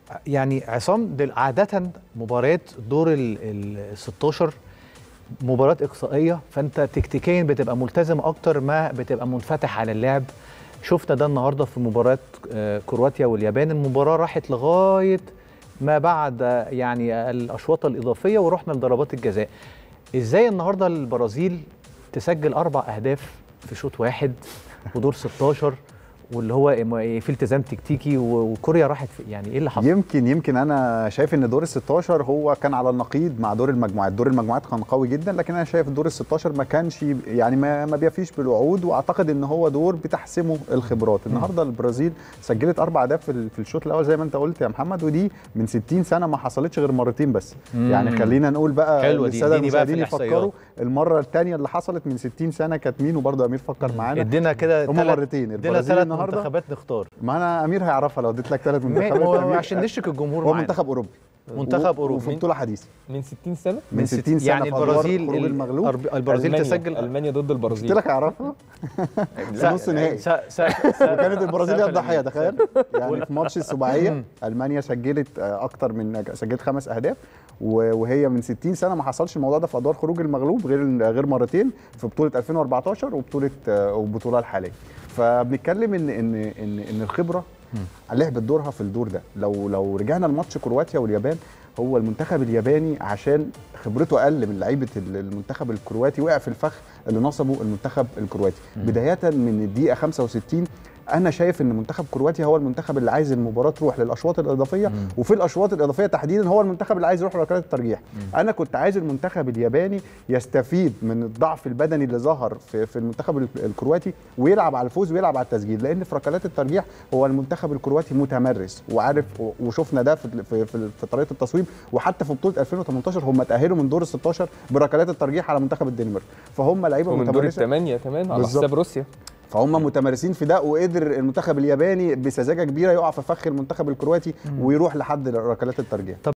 يعني عصام دل- عادة مباريات دور ال ال 16 مباراة إقصائية فأنت تكتيكيا بتبقى ملتزم أكتر ما بتبقى منفتح على اللعب شفنا ده النهارده في مباراة آه، كرواتيا واليابان المباراة راحت لغاية ما بعد آه، يعني الأشواط الإضافية ورحنا لضربات الجزاء إزاي النهارده البرازيل تسجل أربع أهداف في شوط واحد ودور 16 واللي هو م- في التزام تكتيكي و- وكوريا راحت في يعني ايه اللي حصل؟ يمكن يمكن انا شايف ان دور ال 16 هو كان على النقيض مع دور المجموعات، دور المجموعات كان قوي جدا لكن انا شايف دور ال 16 ما كانش يعني ما, ما بيفيش بالوعود واعتقد ان هو دور بتحسمه الخبرات، النهارده البرازيل سجلت اربع اهداف في ال- في الشوط الاول زي ما انت قلت يا محمد ودي من 60 سنه ما حصلتش غير مرتين بس، مم. يعني خلينا نقول بقى حلوة دي، للساده اديني بقى في المشاهدين الإحصائيات. يفكروا المره الثانيه اللي حصلت من 60 سنه كانت مين وبرضه امير فكر معانا ادينا كده هما تلات- مرتين ادينا البرازيل ثلاث النهارده منتخبات نختار ما انا امير هيعرفها لو اديت لك ثلاث ما- منتخبات هو أمير. عشان نشك الجمهور هو معانا. منتخب اوروبي منتخب و- أوروبي. وفي بطوله حديثه من 60 سنه من 60 سنه يعني في أدوار البرازيل خروج ال- المغلوب الأرب- البرازيل ألمانيا. تسجل المانيا ضد البرازيل قلت لك هيعرفها لا، نص نهائي س- س- س- وكانت البرازيل هي سقف الضحيه الأمان. تخيل يعني في ماتش السباعيه المانيا سجلت آه، اكتر من سجلت خمس اهداف و- وهي من 60 سنه ما حصلش الموضوع ده في ادوار خروج المغلوب غير غير مرتين في بطوله 2014 وبطوله آه، والبطوله الحاليه فبنتكلم ان ان ان ان الخبره لعبت دورها في الدور ده لو لو رجعنا لماتش كرواتيا واليابان هو المنتخب الياباني عشان خبرته اقل من لعيبه ال- المنتخب الكرواتي وقع في الفخ اللي نصبه المنتخب الكرواتي بدايه من الدقيقه 65 انا شايف ان منتخب كرواتيا هو المنتخب اللي عايز المباراه تروح للاشواط الاضافيه وفي الاشواط الاضافيه تحديدا هو المنتخب اللي عايز يروح لركلات الترجيح انا كنت عايز المنتخب الياباني يستفيد من الضعف البدني اللي ظهر في, في المنتخب ال- الكرواتي ويلعب على الفوز ويلعب على التسجيل لان في ركلات الترجيح هو المنتخب الكرواتي متمرس وعارف و- وشفنا ده في في, في, في طريقه التصويب وحتى في بطوله 2018 هم تاهلوا من دور ال 16 بركلات الترجيح على منتخب الدنمارك فهم لعيبه ومن دور متمرسه الثمانيه كمان على بالظبط. حساب روسيا فهم متمرسين في ده وقدر المنتخب الياباني بسذاجه كبيره يقع في فخ المنتخب الكرواتي ويروح لحد ركلات الترجيح